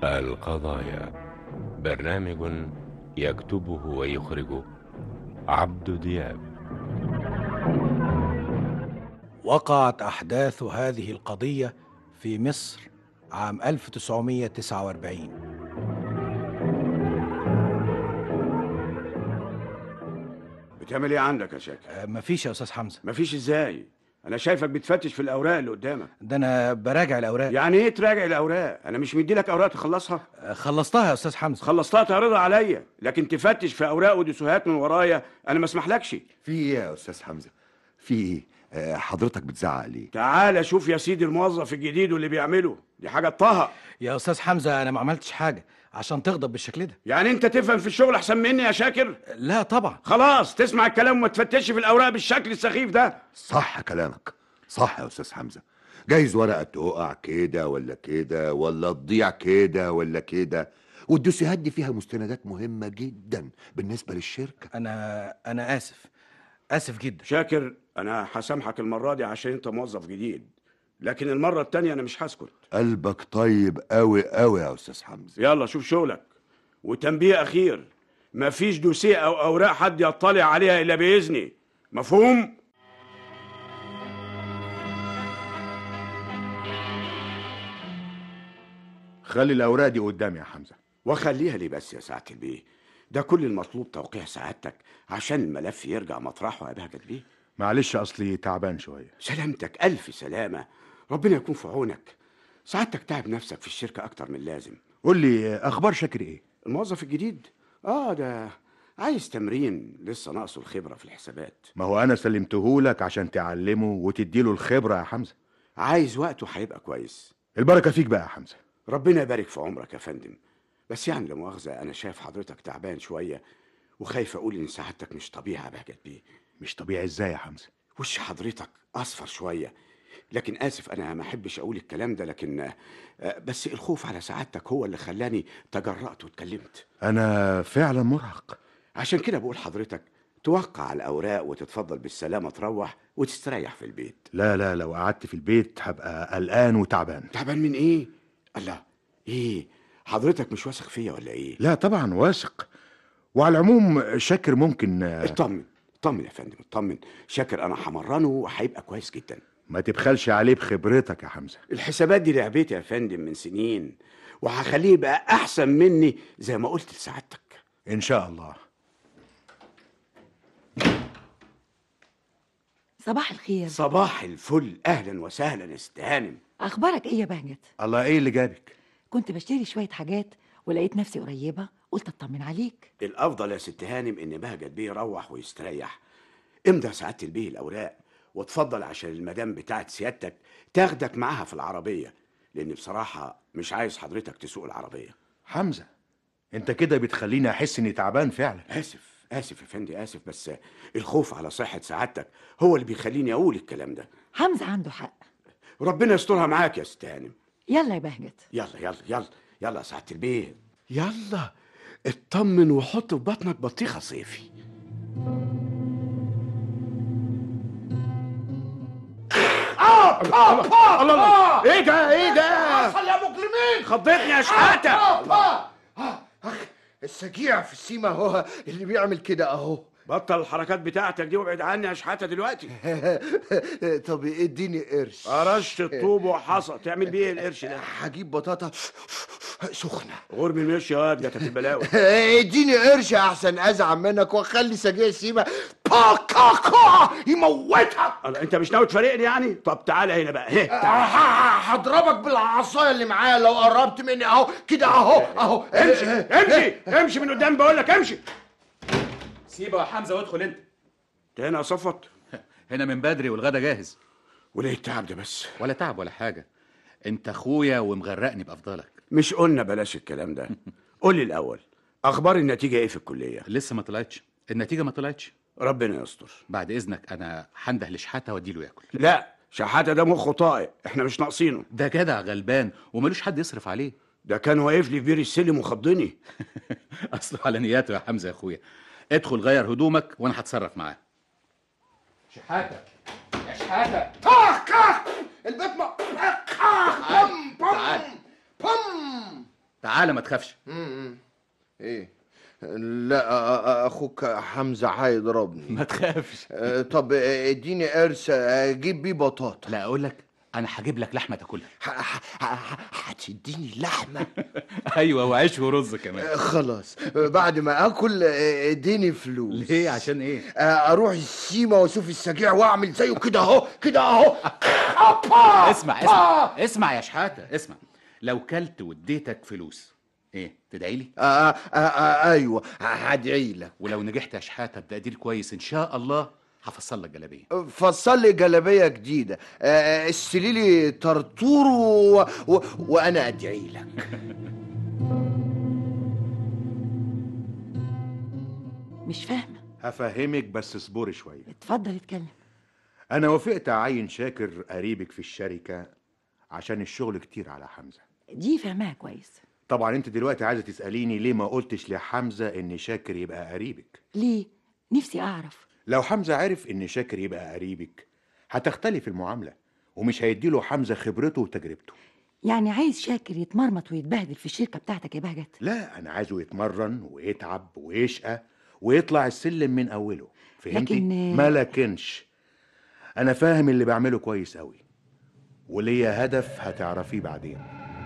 القضايا برنامج يكتبه ويخرجه عبد دياب وقعت أحداث هذه القضية في مصر عام 1949 بتعمل ايه عندك يا شاكر أه، مفيش يا أستاذ حمزة مفيش ازاي انا شايفك بتفتش في الاوراق اللي قدامك ده أنا براجع الأوراق يعني ايه تراجع الاوراق انا مش مدي لك اوراق تخلصها أه، خلصتها يا أستاذ حمزة خلصتها تعرضها عليا لكن تفتش في اوراق ودسوهات من ورايا انا ما اسمحلكش في ايه يا استاذ حمزه في ايه آه، حضرتك بتزعق ليه تعال شوف يا سيدي الموظف الجديد واللي بيعمله دي حاجه طه يا أستاذ حمزة أنا ما عملتش حاجة عشان تغضب بالشكل ده يعني انت تفهم في الشغل احسن مني يا شاكر لا طبعا خلاص تسمع الكلام وما تفتش في الاوراق بالشكل السخيف ده صح كلامك صح يا استاذ حمزه جايز ورقه تقع كده ولا كده ولا تضيع كده ولا كده والدوسيهات دي فيها مستندات مهمه جدا بالنسبه للشركه أنا أنا آسف آسف جدا شاكر انا هسامحك المره دي عشان انت موظف جديد لكن المره التانية انا مش هسكت قلبك طيب قوي قوي يا استاذ حمزه يلا شوف شغلك وتنبيه اخير مفيش دوسيه او اوراق حد يطلع عليها الا باذني مفهوم خلي الاوراق دي قدامي يا حمزه وخليها لي بس يا سعاده البيه ده كل المطلوب توقيع سعادتك عشان الملف يرجع مطرحه يا بهجت بيه معلش اصلي تعبان شويه سلامتك الف سلامه ربنا يكون في عونك سعادتك تعب نفسك في الشركه اكتر من اللازم قول لي اخبار شاكر ايه الموظف الجديد اه ده عايز تمرين لسه ناقصه الخبره في الحسابات ما هو انا سلمتهولك عشان تعلمه وتديله الخبره يا حمزه عايز وقته هيبقى كويس البركه فيك بقى يا حمزه ربنا يبارك في عمرك يا فندم بس يعني لا مؤاخذه انا شايف حضرتك تعبان شويه وخايف اقول ان سعادتك مش طبيعي يا بهجت بيه مش طبيعي ازاي يا حمزه وش حضرتك اصفر شويه لكن اسف انا ما احبش اقول الكلام ده لكن آه، بس الخوف على سعادتك هو اللي خلاني تجرأت واتكلمت انا فعلا مرهق عشان كده بقول حضرتك توقع الاوراق وتتفضل بالسلامه تروح وتستريح في البيت لا لا لو قعدت في البيت هبقى قلقان وتعبان تعبان من ايه الله ايه حضرتك مش واثق فيا ولا ايه لا طبعا واثق وعلى العموم شاكر ممكن آه، اطمن اطمن يا فندم اطمن شاكر انا همرنه وهيبقى كويس جدا ما تبخلش عليه بخبرتك يا حمزه الحسابات دي لعبتي يا فندم من سنين وهخليه يبقى احسن مني زي ما قلت لسعادتك ان شاء الله صباح الخير صباح الفل اهلا وسهلا يا ست هانم اخبارك ايه يا بهجت الله ايه اللي جابك كنت بشتري شويه حاجات ولقيت نفسي قريبه قلت اطمن عليك الافضل يا ست هانم ان بهجت بيه يروح ويستريح امضى سعاده البيه الاوراق واتفضل عشان المدام بتاعت سيادتك تاخدك معاها في العربيه لان بصراحه مش عايز حضرتك تسوق العربيه حمزه انت كده بتخليني احس اني تعبان فعلا اسف اسف يا فندي اسف بس الخوف على صحه سعادتك هو اللي بيخليني اقول الكلام ده حمزه عنده حق ربنا يسترها معاك يا ست هانم يلا يا بهجت يلا يلا يلا يلا يا سعاده البيه يلا اطمن وحط في بطنك بطيخه صيفي الله الله الله ايه ده ايه ده حصل يا مجرمين خضتني يا شحاته آه، آه، أخ، السجيع في السيما هو اللي بيعمل كده اهو بطل الحركات بتاعتك دي وابعد عني يا شحاته دلوقتي طب اديني قرش قرشت الطوب وحصى تعمل بيه إيه القرش ده هجيب بطاطا سخنه غرب المشي يا واد جاتك البلاوي اديني قرش احسن ازعل منك واخلي سجيع السيما باكاكا يموتها الله انت مش ناوي تفارقني يعني طب تعالى هنا بقى هه تعالى. ه- هضربك بالعصايه اللي معايا لو قربت مني اهو كده اهو اهو امشي امشي امشي من قدام بقول لك امشي سيبه يا حمزه وادخل انت انت هنا يا صفوت هنا من بدري والغدا جاهز وليه التعب ده بس ولا تعب ولا حاجه انت اخويا ومغرقني بافضلك مش قلنا بلاش الكلام ده قول لي الاول اخبار النتيجه ايه في الكليه لسه ما طلعتش النتيجه ما طلعتش ربنا يستر بعد اذنك انا هنده لشحاته واديله ياكل لا شحاته ده مخه طائق احنا مش ناقصينه ده جدع غلبان وملوش حد يصرف عليه ده كان واقف لي في بير السلم وخضني اصله على نياته يا حمزه يا اخويا ادخل غير هدومك وانا هتصرف معاه شحاته يا شحاته كاك كاك البيت ما كاك بم بم تعال. بم تعالى ما تخافش ايه لا أ- أ- اخوك حمزه هيضربني ما تخافش آه، طب آه، اديني قرص اجيب بيه بطاطا لا اقول لك انا هجيب لك لحمه تاكلها ح- ح- ح- هتديني لحمه ايوه وعيش ورز كمان آه، خلاص آه، بعد ما اكل آه، اديني فلوس ليه عشان ايه آه، اروح السيما واشوف السجيع واعمل زيه كده اهو كده اهو أبا! اسمع اسمع اسمع يا شحاته اسمع لو كلت واديتك فلوس ايه تدعي لي آه آه آه ايوه هدعي لك ولو نجحت يا شحاته بتقدير كويس ان شاء الله هفصل لك جلابيه فصل لي جلابيه جديده آه، اشتري لي طرطور و... و... وانا ادعي لك مش فاهمة هفهمك بس اصبري شويه اتفضل اتكلم انا وافقت اعين شاكر قريبك في الشركه عشان الشغل كتير على حمزه دي فاهماها كويس طبعا انت دلوقتي عايزه تساليني ليه ما قلتش لحمزه ان شاكر يبقى قريبك ليه نفسي اعرف لو حمزه عرف ان شاكر يبقى قريبك هتختلف المعامله ومش هيديله حمزه خبرته وتجربته يعني عايز شاكر يتمرمط ويتبهدل في الشركة بتاعتك يا بهجت لا انا عايزه يتمرن ويتعب ويشقى ويطلع السلم من اوله فهمتي لكن- ما لكنش انا فاهم اللي بعمله كويس قوي وليا هدف هتعرفيه بعدين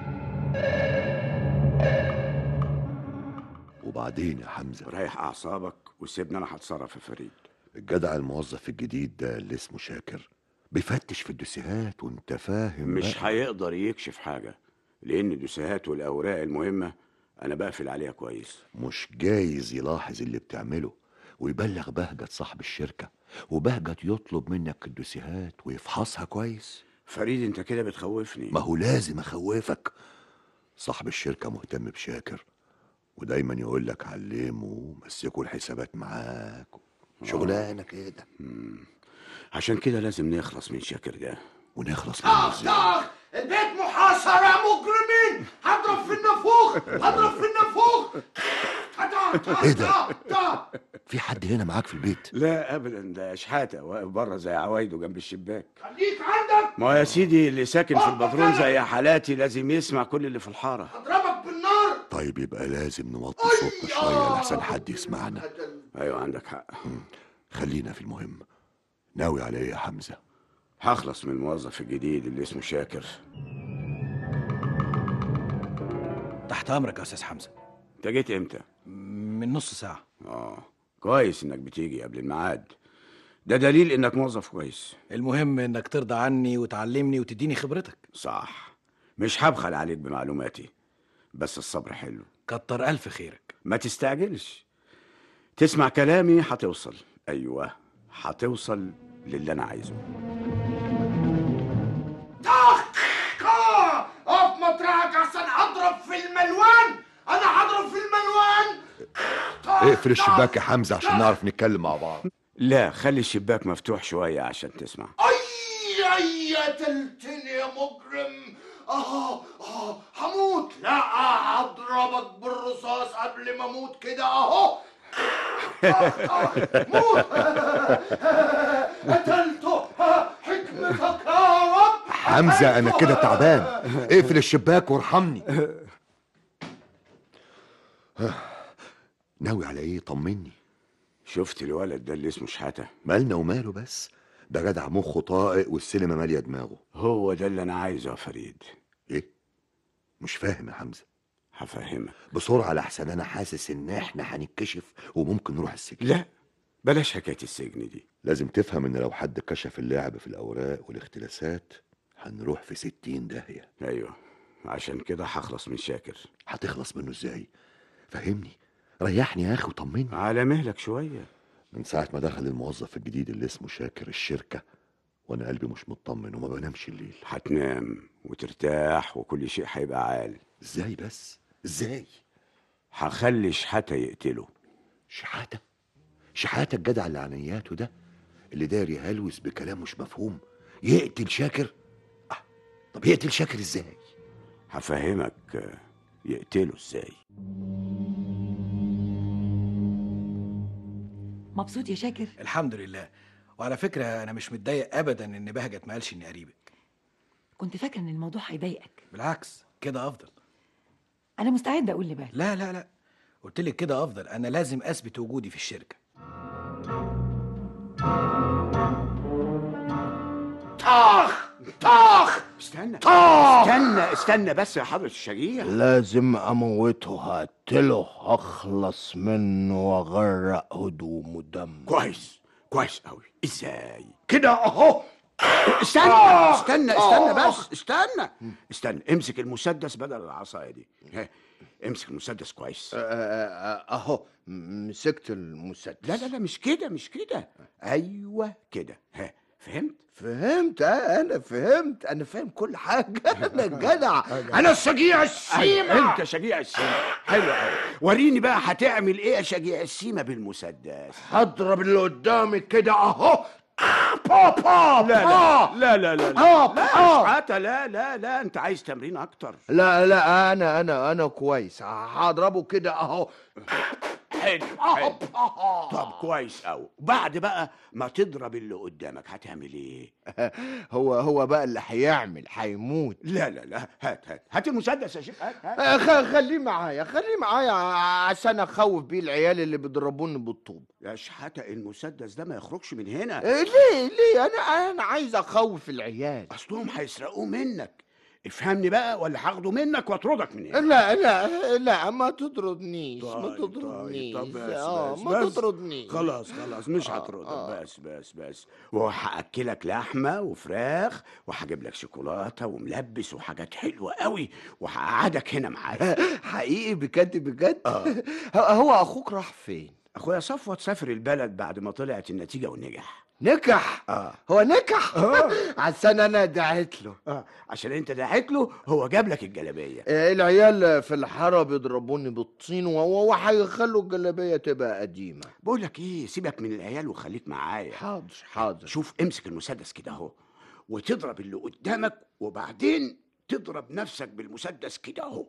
وبعدين يا حمزه ريح اعصابك وسيبني انا هتصرف يا فريد الجدع الموظف الجديد ده اللي اسمه شاكر بيفتش في الدوسيهات وانت فاهم مش بقى. هيقدر يكشف حاجه لان الدوسيهات والاوراق المهمه انا بقفل عليها كويس مش جايز يلاحظ اللي بتعمله ويبلغ بهجت صاحب الشركة وبهجت يطلب منك الدوسيهات ويفحصها كويس فريد انت كده بتخوفني ما هو لازم اخوفك صاحب الشركة مهتم بشاكر ودايما يقول لك علمه ومسكوا الحسابات معاك شغلانة كده عشان كده لازم نخلص من شاكر ده ونخلص منه طخ ازاي طخ البيت محاصر يا مجرمين هضرب في النافوخ هضرب في النافوخ إيه ده؟ ده في حد هنا معاك في البيت لا ابدا ده شحاته واقف بره زي عوايده جنب الشباك خليك عندك ما هو يا سيدي اللي ساكن في البدرون زي حالاتي لازم يسمع كل اللي في الحاره هضربك بالنار طيب يبقى لازم نوطي صوتنا شوية لحسن حد يسمعنا ايوه عندك حق خلينا في المهم ناوي على ايه يا حمزة هخلص من الموظف الجديد اللي اسمه شاكر تحت امرك يا استاذ حمزه انت جيت امتى من نص ساعه اه كويس انك بتيجي قبل الميعاد ده دليل انك موظف كويس المهم انك ترضى عني وتعلمني وتديني خبرتك صح مش هبخل عليك بمعلوماتي بس الصبر حلو كتر الف خيرك ما تستعجلش تسمع كلامي هتوصل ايوه هتوصل للي انا عايزه طخ آه، اقف مطرحك عشان اضرب في الملوان انا هضرب في الملوان طخ، اقفل طخ. الشباك يا حمزة عشان نعرف نتكلم مع بعض لا خلي الشباك مفتوح شويه عشان تسمع اي اي قتلتني يا مجرم اه اه هموت لا هضربك بالرصاص قبل ما اموت كده اهو آه، آه، موت قتلته حكمتك يا رب حمزة انا كده تعبان اقفل الشباك وارحمني ناوي على ايه طمني شفت الولد ده اللي اسمه شحاته مالنا وماله بس ده جدع مخه طائق والسينما مالية دماغه هو ده اللي انا عايزه يا فريد ايه مش فاهم يا حمزة هفهمك بسرعة لحسن انا حاسس ان احنا هنتكشف وممكن نروح السجن لا بلاش حكايه السجن دي لازم تفهم ان لو حد كشف اللعب في الاوراق والاختلاسات هنروح في ستين داهية ايوه عشان كده هخلص من شاكر هتخلص منه ازاي فهمني ريحني يا اخي وطمني على مهلك شويه من ساعة ما دخل الموظف الجديد اللي اسمه شاكر الشركة وانا قلبي مش مطمن وما بنامش الليل هتنام وترتاح وكل شيء هيبقى عال ازاي بس ازاي هخلي شحاته يقتله شحاتة شحاتة الجدع اللي عنياته ده اللي داير يهلوس بكلام مش مفهوم يقتل شاكر آه. طب يقتل شاكر ازاي هفهمك آه، يقتله ازاي مبسوط يا شاكر الحمد لله وعلى فكره انا مش متضايق ابدا ان بهجت ما قالش اني قريبك كنت فاكر ان الموضوع هيضايقك بالعكس كده افضل انا مستعده اقول لبهجت لا لا لا قلت لك كده افضل انا لازم اثبت وجودي في الشركه طاخ طاخ استنى طاخ استنى استنى بس يا حضرة الشجيع لازم اموته هقتله اخلص منه واغرق هدومه دم كويس كويس قوي ازاي كده اهو استنى استنى استنى بس استنى استنى امسك المسدس بدل العصايه دي ها، امسك المسدس كويس آه، آه، اهو م- مسكت المسدس لا لا لا مش كده مش كده ايوه كده ها فهمت فهمت آه، انا فهمت انا فاهم كل حاجه انا جدع انا الشجيع السيما أيوة، انت شجيع السيما حلو قوي وريني بقى هتعمل ايه يا شجيع السيما بالمسدس هضرب اللي قدامي كده اهو بابا لا لا لا لا لا آه، لا آه. شحاتة لا لا لا انت عايز تمرين اكتر لا لا انا انا انا كويس هضربه كده اهو حلو حلو طب كويس قوي بعد بقى ما تضرب اللي قدامك هتعمل ايه هو هو بقى اللي هيعمل هيموت لا لا لا هات هات هات المسدس يا شيخ هات هات آه، خ- خليه معايا خليه معايا عشان اخوف بيه العيال اللي بيضربوني بالطوب يا شحاتة المسدس ده ما يخرجش من هنا آه، ليه ليه انا انا عايز اخوف العيال اصلهم هيسرقوه منك افهمني بقى ولا هاخده منك واطردك من هنا لا لا لا ما تطردنيش ما طيب، طيب، تطردنيش طب بس اه بس ما بس. تطردنيش خلاص خلاص مش آه، هطردك آه. بس بس بس وهاكلك لحمه وفراخ وهجيب لك شوكولاته وملبس وحاجات حلوه قوي وهقعدك هنا معايا حقيقي بجد بجد هو- هو اخوك راح فين اخويا صفوت سافر البلد بعد ما طلعت النتيجه ونجح نجح اه هو نجح عشان انا دعيت له اه عشان انت دعيت له هو جاب لك الجلابيه آه، العيال في الحاره بيضربوني بالطين وهو وهيخلوا الجلابيه تبقى قديمه بقول لك ايه سيبك من العيال وخليك معايا حاضر حاضر شوف امسك المسدس كده اهو وتضرب اللي قدامك وبعدين تضرب نفسك بالمسدس كده اهو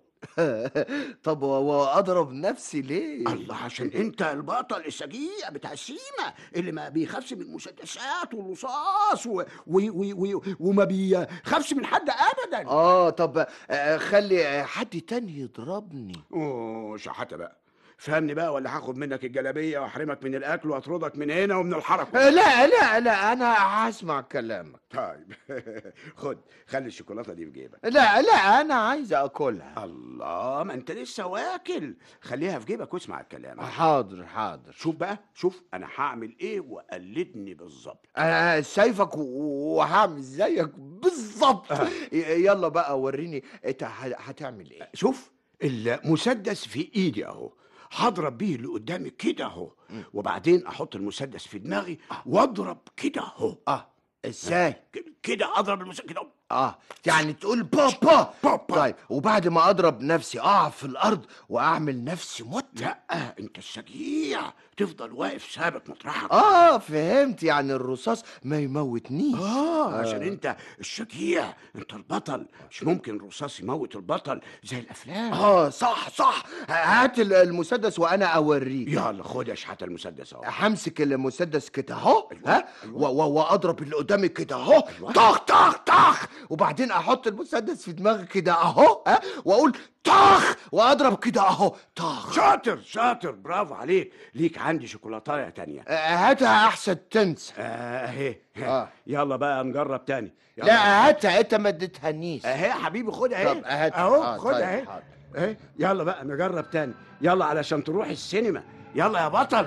طب واضرب نفسي ليه الله عشان انت البطل الشجيع بتاع السيما اللي ما بيخافش من المسدسات والرصاص و... و... و... و... وما بيخافش من حد ابدا اه طب آه، خلي آه، حد تاني يضربني اوه شحاته بقى فهمني بقى ولا هاخد منك الجلابيه واحرمك من الاكل واطردك من هنا ومن الحركه آه، لا لا لا انا هسمع كلامك طيب خد خلي الشوكولاته دي في جيبك لا لا انا عايز اكلها الله ما انت لسه واكل خليها في جيبك واسمع الكلام حاضر حاضر شوف بقى شوف انا هعمل ايه وقلدني بالظبط انا شايفك و- وهعمل زيك بالظبط ي- يلا بقى وريني انت ه- هتعمل ايه شوف المسدس في ايدي اهو هضرب بيه اللي قدامي كده اهو وبعدين احط المسدس في دماغي واضرب كده اهو اه ازاي ك- كده اضرب المسدس كده اه يعني تقول بابا بابا. طيب وبعد ما اضرب نفسي اقع في الارض واعمل نفسي مت لا انت الشجيع تفضل واقف ثابت مطرحك اه فهمت يعني الرصاص ما يموتنيش اه عشان انت الشجيع انت البطل مش ممكن الرصاص يموت البطل زي الافلام اه صح صح هات ال- المسدس وانا اوريك يلا خد يا شحاته المسدس اهو همسك المسدس كده اهو أيوة، ها أيوة. و- و- واضرب اللي قدامي كده اهو أيوة. طخ طخ طخ وبعدين احط المسدس في دماغي كده اهو ها واقول طخ واضرب كده اهو طخ شاطر شاطر برافو عليك ليك عندي شوكولاتايه تانية آه، هاتها احسن تنسى آه، اهي آه. يلا بقى نجرب تاني يلا. لا هاتها انت ما اديتهانيش اهي يا حبيبي خد اهي طب هات. اهو آه، خد طيب، اهي حاضر. اهي يلا بقى نجرب تاني يلا علشان تروح السينما يلا يا بطل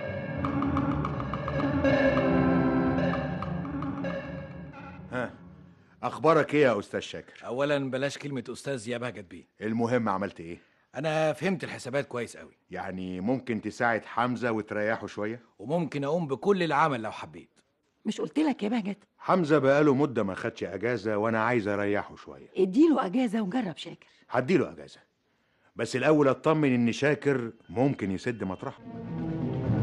ها اخبارك ايه يا استاذ شاكر اولا بلاش كلمه استاذ يا بهجت بيه المهم عملت ايه انا فهمت الحسابات كويس قوي يعني ممكن تساعد حمزه وتريحه شويه وممكن اقوم بكل العمل لو حبيت مش قلت لك يا بهجت حمزه بقاله مده ما خدش اجازه وانا عايز اريحه شويه اديله اجازه وجرب شاكر هديله اجازه بس الاول اطمن ان شاكر ممكن يسد مطرحه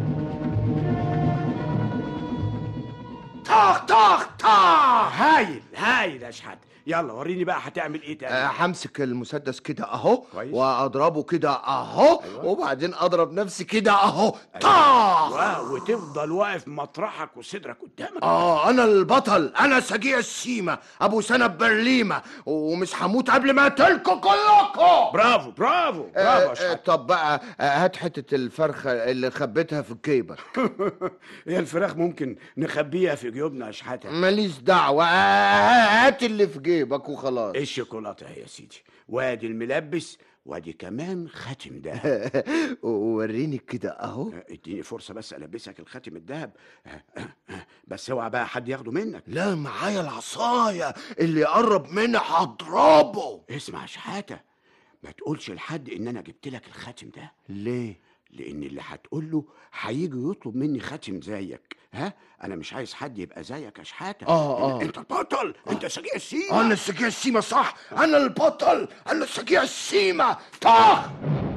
طخ طخ طخ هايل هايل يا شحات يلا وريني بقى هتعمل ايه تاني آه، همسك المسدس كده اهو كويس. واضربه كده اهو أيوة. وبعدين اضرب نفسي كده اهو طاخ واو وتفضل واقف مطرحك وصدرك قدامك اه انا البطل انا سجيع السيمة ابو سنة برليمة ومش هموت قبل ما اقتلكوا كلكم برافو برافو برافو يا آه، آه، شحات طب بقى آه، هات حتة الفرخة اللي خبيتها في جيبك هي الفراخ ممكن نخبيها في جيوبنا يا شحاتة ماليش دعوة آه، هات اللي في جيبك وخلاص الشوكولاتة اهي يا سيدي وادي الملبس وادي كمان خاتم ده وريني كده اهو اديني فرصة بس البسك الخاتم الذهب بس اوعى بقى حد ياخده منك لا معايا العصاية اللي يقرب مني هضربه اسمع يا شحاتة ما تقولش لحد ان انا جبت لك الخاتم ده ليه؟ لان اللي هتقول له هيجي يطلب مني خاتم زيك ها انا مش عايز حد يبقى زيك يا شحاته آه، آه. انت البطل انت سجيع السيما انا السجيع السيمة صح انا البطل انا السجيع السيمة طاخ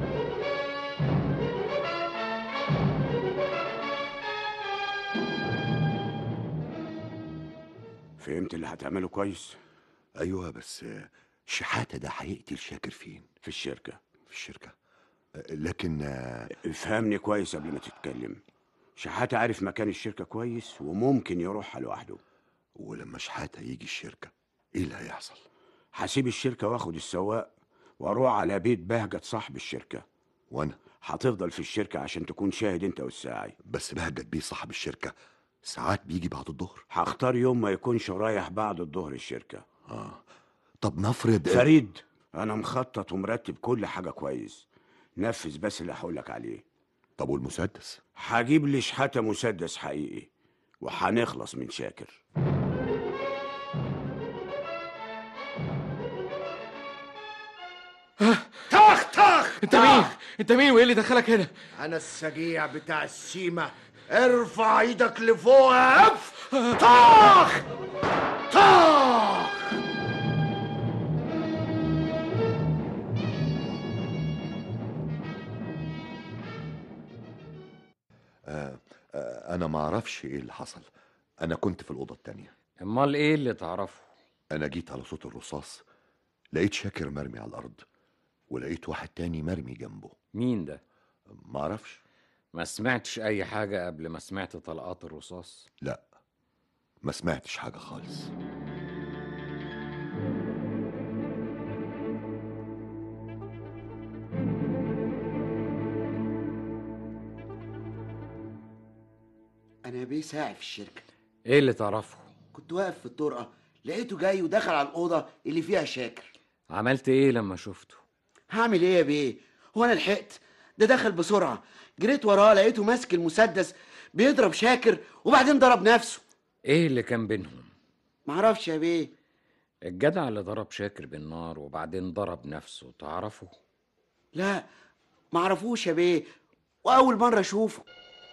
فهمت اللي هتعمله كويس ايوه بس آه، شحاته ده هيقتل شاكر فين في الشركه في الشركه آه، لكن آه، افهمني كويس قبل ما تتكلم شحاته عارف مكان الشركه كويس وممكن يروحها لوحده ولما شحاته يجي الشركه ايه اللي هيحصل هسيب الشركه واخد السواق واروح على بيت بهجت صاحب الشركه وانا هتفضل في الشركه عشان تكون شاهد انت والساعي بس بهجت بيه صاحب الشركه ساعات بيجي بعد الظهر هختار يوم ما يكونش رايح بعد الظهر الشركه اه طب نفرض فريد انا مخطط ومرتب كل حاجه كويس نفذ بس اللي هقولك عليه طب والمسدس هجيب لي شحاته مسدس حقيقي وهنخلص من شاكر طخ طخ انت مين انت مين وايه اللي دخلك هنا انا السجيع بتاع السيمة ارفع ايدك لفوق يا اف طاخ طاخ آه انا ما اعرفش ايه اللي حصل انا كنت في الاوضه التانية امال ايه اللي تعرفه انا جيت على صوت الرصاص لقيت شاكر مرمي على الارض ولقيت واحد تاني مرمي جنبه مين ده ما اعرفش ما سمعتش اي حاجه قبل ما سمعت طلقات الرصاص لا ما سمعتش حاجه خالص انا بيه ساعي في الشركه ايه اللي تعرفه كنت واقف في الطرقه لقيته جاي ودخل على الاوضه اللي فيها شاكر عملت ايه لما شفته هعمل ايه يا بيه هو انا لحقت ده دخل بسرعه جريت وراه لقيته ماسك المسدس بيضرب شاكر وبعدين ضرب نفسه ايه اللي كان بينهم معرفش يا بيه الجدع اللي ضرب شاكر بالنار وبعدين ضرب نفسه تعرفه لا معرفوش يا بيه واول مره اشوفه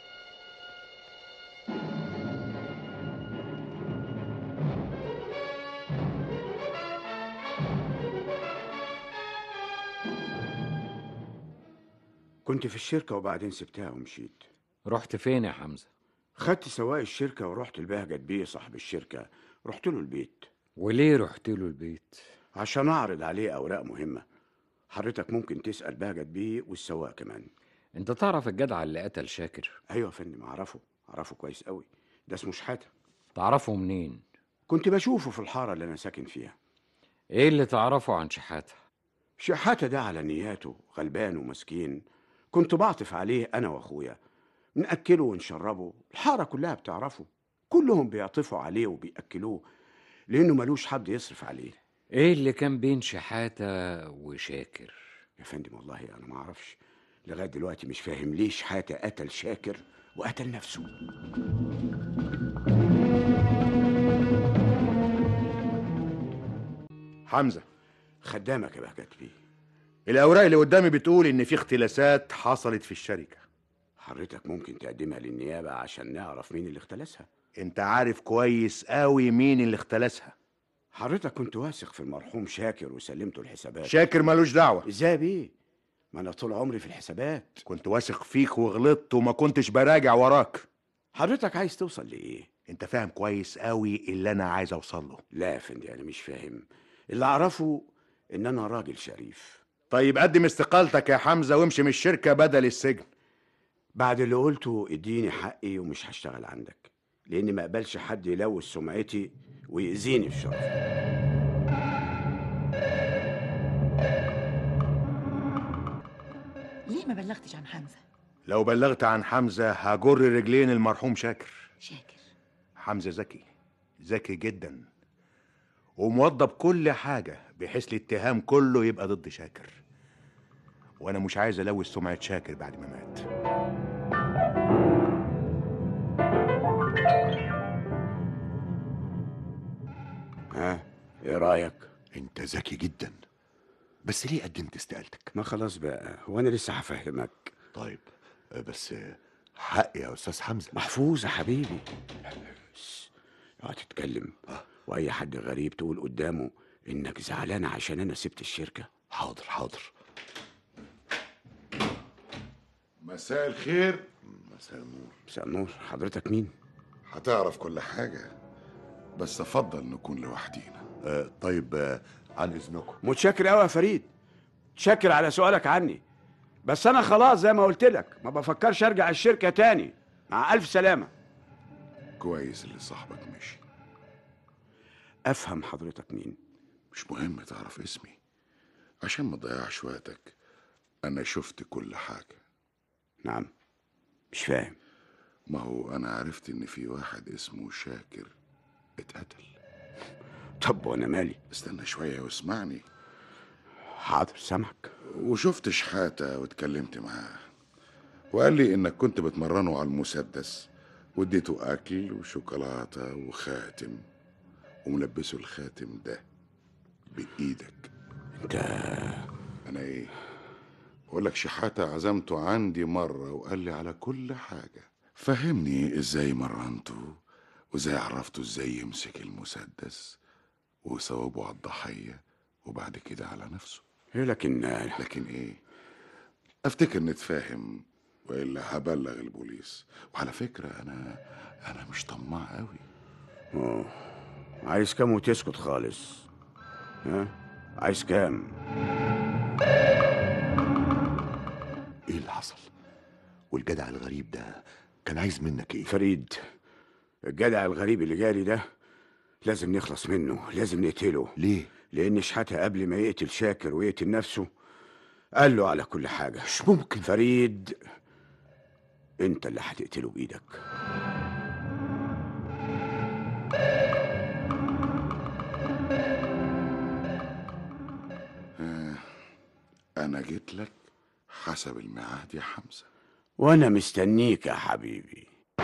كنت في الشركه وبعدين سبتها ومشيت رحت فين يا حمزه خدت سواق الشركه ورحت لبهجت بيه صاحب الشركه رحت له البيت وليه رحت له البيت عشان اعرض عليه اوراق مهمه حضرتك ممكن تسال بهجت بيه والسواق كمان انت تعرف الجدع اللي قتل شاكر ايوه يا فندم اعرفه اعرفه كويس قوي ده اسمه شحاته تعرفه منين كنت بشوفه في الحاره اللي انا ساكن فيها ايه اللي تعرفه عن شحاته شحاته ده على نياته غلبان ومسكين كنت بعطف عليه انا واخويا ناكله ونشربه الحاره كلها بتعرفه كلهم بيعطفوا عليه وبياكلوه لانه ملوش حد يصرف عليه ايه اللي كان بين شحاته وشاكر يا فندم والله انا ما اعرفش لغايه دلوقتي مش فاهم ليه شحاته قتل شاكر وقتل نفسه حمزه خدامك يا بهجت بيه الاوراق اللي قدامي بتقول ان في اختلاسات حصلت في الشركه حضرتك ممكن تقدمها للنيابه عشان نعرف مين اللي اختلسها انت عارف كويس قوي مين اللي اختلسها حضرتك كنت واثق في المرحوم شاكر وسلمته الحسابات شاكر ملوش دعوه ازاي بيه ما انا طول عمري في الحسابات كنت واثق فيك وغلطت وما كنتش براجع وراك حضرتك عايز توصل لايه انت فاهم كويس قوي اللي انا عايز اوصل له لا يا فندي انا مش فاهم اللي اعرفه ان انا راجل شريف طيب قدم استقالتك يا حمزه وامشي من الشركه بدل السجن بعد اللي قلته اديني حقي ومش هشتغل عندك لاني ما اقبلش حد يلوث سمعتي ويأذيني في شرفي ليه ما بلغتش عن حمزه لو بلغت عن حمزه هجر رجلين المرحوم شاكر شاكر حمزه ذكي ذكي جدا وموضب كل حاجه بحيث الاتهام كله يبقى ضد شاكر وانا مش عايز الوث سمعه شاكر بعد ما مات ها ايه رايك انت ذكي جدا بس ليه قدمت استقالتك ما خلاص بقى هو انا لسه هفهمك طيب آه، بس آه، حقي يا استاذ حمزه محفوظ يا حبيبي بس، اوعى تتكلم واي حد غريب تقول قدامه انك زعلان عشان انا سبت الشركه حاضر حاضر مساء الخير مساء النور مساء النور حضرتك مين هتعرف كل حاجة بس أفضل نكون لوحدينا آه طيب آه عن اذنكم متشكر قوي يا فريد متشكر على سؤالك عني بس انا خلاص زي ما قلت لك ما بفكرش ارجع الشركه تاني مع الف سلامه كويس اللي صاحبك مشي افهم حضرتك مين مش مهم تعرف اسمي عشان ما تضيعش وقتك أنا شفت كل حاجة نعم مش فاهم ما هو أنا عرفت إن في واحد اسمه شاكر اتقتل طب وانا مالي استنى شوية واسمعني حاضر سامعك وشفت شحاتة واتكلمت معاه وقال لي إنك كنت بتمرنه على المسدس واديته أكل وشوكولاتة وخاتم وملبسه الخاتم ده بإيدك انت أنا إيه؟ بقول لك شحاتة عزمته عندي مرة وقال لي على كل حاجة فهمني إزاي مرنته وإزاي عرفته إزاي يمسك المسدس وصوابه على الضحية وبعد كده على نفسه إيه لكن لكن إيه؟ أفتكر نتفاهم وإلا هبلغ البوليس وعلى فكرة أنا أنا مش طماع قوي اه عايز كام وتسكت خالص ها عايز كام ايه اللي حصل والجدع الغريب ده كان عايز منك ايه فريد الجدع الغريب اللي جالي ده لازم نخلص منه لازم نقتله ليه لان شحاتة قبل ما يقتل شاكر ويقتل نفسه قال له على كل حاجة مش ممكن فريد انت اللي هتقتله بايدك آه، أنا جيت لك حسب الميعاد يا حمزة وانا مستنيك يا حبيبي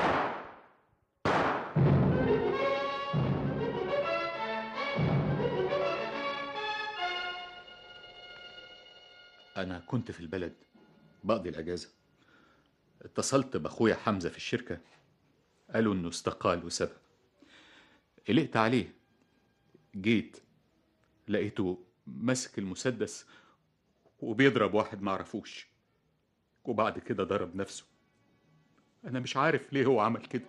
أنا كنت في البلد بقضي الأجازة اتصلت بأخويا حمزة في الشركة قالوا إنه استقال وسابها قلقت عليه جيت لقيته ماسك المسدس وبيضرب واحد معرفوش وبعد كده ضرب نفسه أنا مش عارف ليه هو عمل كده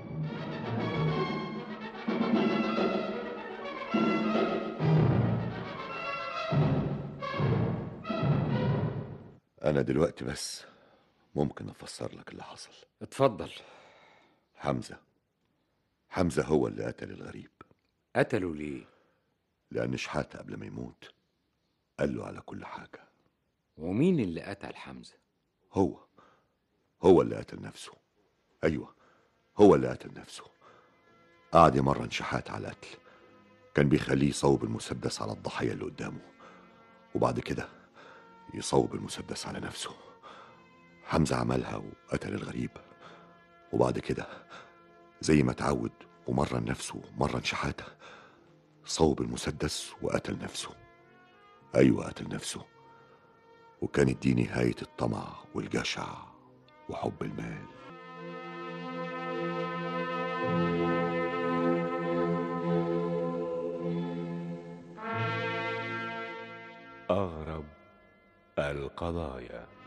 انا دلوقتي بس ممكن افسر لك اللي حصل اتفضل حمزه حمزه هو اللي قتل الغريب قتلوا ليه لان شحاته قبل ما يموت قال له على كل حاجه ومين اللي قتل حمزة هو هو اللي قتل نفسه ايوه هو اللي قتل نفسه قعد يمرن شحات على القتل كان بيخليه يصوب المسدس على الضحيه اللي قدامه وبعد كده يصوب المسدس على نفسه حمزه عملها وقتل الغريب وبعد كده زي ما اتعود ومرن نفسه مرن شحاته صوب المسدس وقتل نفسه ايوه قتل نفسه وكانت دي نهايه الطمع والجشع وحب المال أغرب القضايا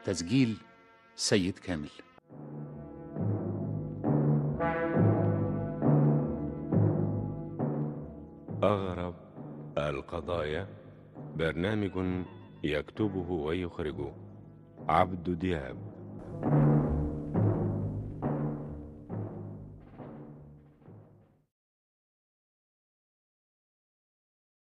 تسجيل سيد كامل أغرب القضايا برنامج يكتبه ويخرجه عبد دياب